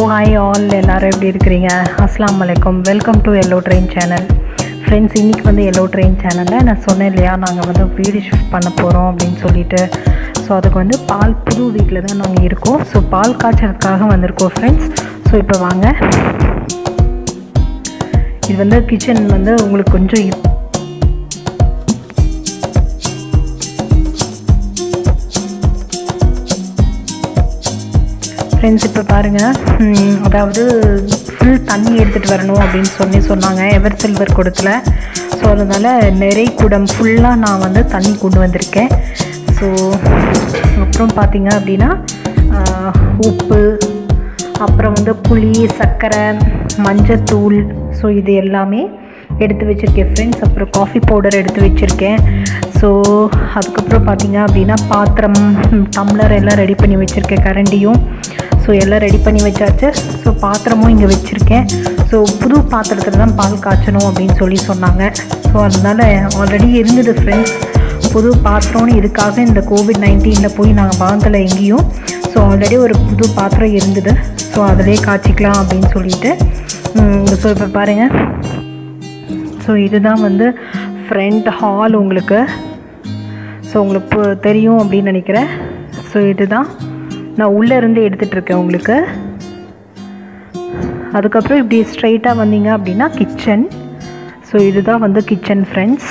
hi all எல்லாரும் எப்படி இருக்கிறீங்க அஸ்லாம் வலைக்கம் welcome to yellow train channel friends இன்றைக்கி வந்து எல்லோ ட்ரெயின் சேனலில் நான் சொன்னேன் இல்லையா நாங்கள் வந்து வீடு ஷிஃப்ட் பண்ண போகிறோம் அப்படின்னு சொல்லிட்டு ஸோ அதுக்கு வந்து பால் புது வீட்டில் தான் நாங்கள் இருக்கோம் ஸோ பால் காய்ச்சறதுக்காக வந்திருக்கோம் ஃப்ரெண்ட்ஸ் ஸோ இப்போ வாங்க இது வந்து கிச்சன் வந்து உங்களுக்கு கொஞ்சம் இப்- ஃப்ரெண்ட்ஸ் இப்போ பாருங்கள் ம், அதாவது ஃபுல் தண்ணி எடுத்துகிட்டு வரணும் அப்படின்னு சொல்லி சொன்னாங்க எவர் சில்வர் குடத்தில் ஸோ அதனால் நிறை குடம் ஃபுல்லாக நான் வந்து தண்ணி கொண்டு வந்திருக்கேன் ஸோ அப்புறம் பார்த்தீங்க அப்படின்னா ஆ, உப்பு அப்புறம் வந்து புளி சர்க்கரை மஞ்சத்தூள் ஸோ இது எல்லாமே எடுத்து வச்சுருக்கேன் ஃப்ரெண்ட்ஸ் அப்புறம் காஃபி பவுடர் எடுத்து வச்சுருக்கேன் ஸோ அதுக்கப்புறம் பார்த்தீங்க அப்படின்னா பாத்திரம் டம்ளர் எல்லாம் ரெடி பண்ணி வச்சுருக்கேன் கரண்டியும் ஸோ எல்லாம் ரெடி பண்ணி வச்சாச்சு ஸோ பாத்திரமும் இங்கே வச்சுருக்கேன் ஸோ புது பாத்திரத்தில் தான் பால் காய்ச்சணும் அப்படின்னு சொல்லி சொன்னாங்க ஸோ அதனால ஆல்ரெடி இருந்தது ஃப்ரெண்ட்ஸ் புது பாத்திரம்னு இதுக்காக இந்த கோவிட் நைன்டீனில் போய் நாங்கள் வாங்கலை எங்கேயும் ஸோ ஆல்ரெடி ஒரு புது பாத்திரம் இருந்தது ஸோ அதிலே காய்ச்சிக்கலாம் அப்படின்னு சொல்லிட்டு ஸோ இப்போ பாருங்கள் ஸோ இதுதான் வந்து ஃப்ரண்ட் ஹால் உங்களுக்கு ஸோ உங்களுக்கு பு- தெரியும் அப்படின்னு நினைக்கிறேன் ஸோ இதுதான் நான் உள்ளே இருந்து எடுத்துகிட்டு இருக்கேன் உங்களுக்கு அதுக்கப்புறம் இப்படி ஸ்ட்ரைட்டாக வந்தீங்க அப்படின்னா கிச்சன் ஸோ இதுதான் வந்து கிச்சன் ஃப்ரெண்ட்ஸ்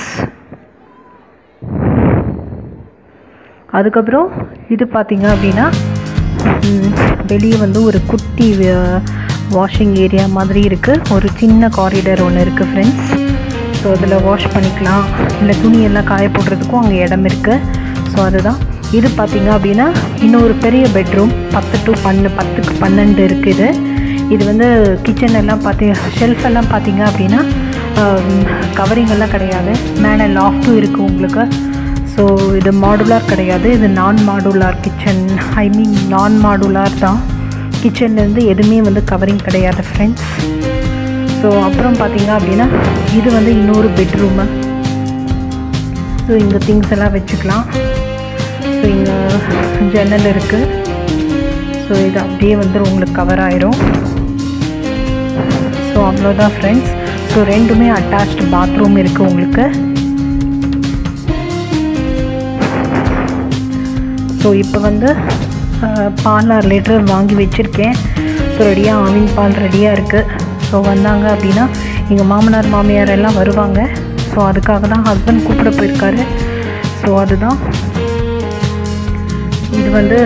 அதுக்கப்புறம் இது பார்த்தீங்க அப்படின்னா வெளியே வந்து ஒரு குட்டி வாஷிங் ஏரியா மாதிரி இருக்குது ஒரு சின்ன காரிடர் ஒன்று இருக்குது ஃப்ரெண்ட்ஸ் ஸோ அதில் வாஷ் பண்ணிக்கலாம் இல்லை துணியெல்லாம் காய போடுறதுக்கும் அங்கே இடம் இருக்குது ஸோ அதுதான் இது பார்த்தீங்க அப்படின்னா இன்னொரு பெரிய பெட்ரூம் பத்து டு பன்னு பத்துக்கு பன்னெண்டு இருக்குது இது வந்து கிச்சன் எல்லாம் பார்த்தி ஷெல்ஃப் எல்லாம் பார்த்தீங்க அப்படின்னா கவரிங் எல்லாம் கிடையாது மேலே லாஃப்ட்டும் இருக்குது உங்களுக்கு ஸோ இது மாடுலார் கிடையாது இது நான் மாடுலார் கிச்சன் ஐ மீன் நான் மாடுலார் தான் கிச்சன்லேருந்து எதுவுமே வந்து கவரிங் கிடையாது ஃப்ரெண்ட்ஸ் ஸோ அப்புறம் பார்த்தீங்க அப்படின்னா இது வந்து இன்னொரு பெட்ரூமு ஸோ இங்கே திங்ஸ் எல்லாம் வச்சுக்கலாம் ஸோ இங்கே ஜன்னல் இருக்குது ஸோ இது அப்படியே வந்து உங்களுக்கு கவர் ஆயிரும் ஸோ அவ்வளோதான் ஃப்ரெண்ட்ஸ் ஸோ ரெண்டுமே அட்டாச்டு பாத்ரூம் இருக்குது உங்களுக்கு ஸோ இப்போ வந்து அஹ், பால் அரை லிட்டர் வாங்கி வச்சுருக்கேன் ஸோ ரெடியாக ஆவின் பால் ரெடியாக இருக்குது ஸோ வந்தாங்க அப்படின்னா எங்கள் மாமனார் மாமியார் எல்லாம் வருவாங்க ஸோ அதுக்காக தான் ஹஸ்பண்ட் கூப்பிட போயிருக்காரு ஸோ அதுதான் இது வந்து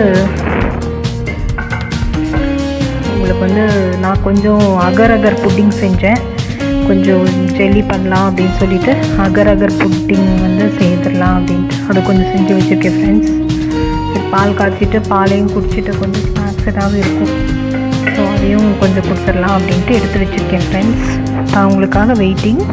உங்களுக்கு வந்து நான் கொஞ்சம் அகர் அகர் புட்டிங் செஞ்சேன் கொஞ்சம் ஜெல்லி பண்ணலாம் அப்படின்னு சொல்லிட்டு அகர் அகர் புட்டிங் வந்து செய்திடலாம் அப்படின்ட்டு அது கொஞ்சம் செஞ்சு வச்சுருக்கேன் ஃப்ரெண்ட்ஸ் பால் காய்ச்சிட்டு பாலையும் குடிச்சிட்டு கொஞ்சம் ஸ்நாக்ஸ் ஏதாவது இருக்கும் ஸோ அதையும் கொஞ்சம் கொடுத்துடலாம் அப்படின்ட்டு எடுத்து வச்சுருக்கேன் ஃப்ரெண்ட்ஸ் நான் உங்களுக்காக வெயிட்டிங்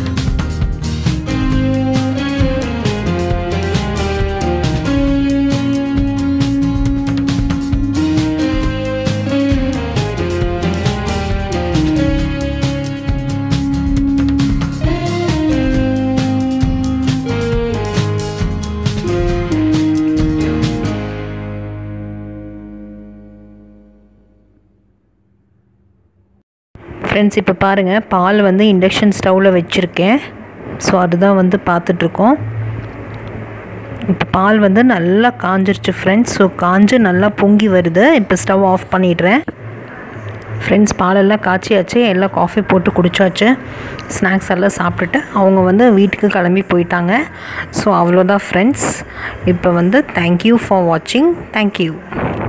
ஃப்ரெண்ட்ஸ் இப்போ பாருங்கள் பால் வந்து இண்டக்ஷன் ஸ்டவ்வில் வச்சுருக்கேன் ஸோ அதுதான் வந்து பார்த்துட்ருக்கோம் இப்போ பால் வந்து நல்லா காஞ்சிருச்சு ஃப்ரெண்ட்ஸ் ஸோ காஞ்சு நல்லா பொங்கி வருது இப்போ ஸ்டவ் ஆஃப் பண்ணிடுறேன் ஃப்ரெண்ட்ஸ் பாலெல்லாம் காய்ச்சியாச்சு எல்லாம் காஃபி போட்டு குடிச்சாச்சு ஸ்நாக்ஸ் எல்லாம் சாப்பிட்டுட்டு அவங்க வந்து வீட்டுக்கு கிளம்பி போயிட்டாங்க ஸோ அவ்வளோதான் ஃப்ரெண்ட்ஸ் இப்போ வந்து தேங்க்யூ ஃபார் வாட்சிங் தேங்க்யூ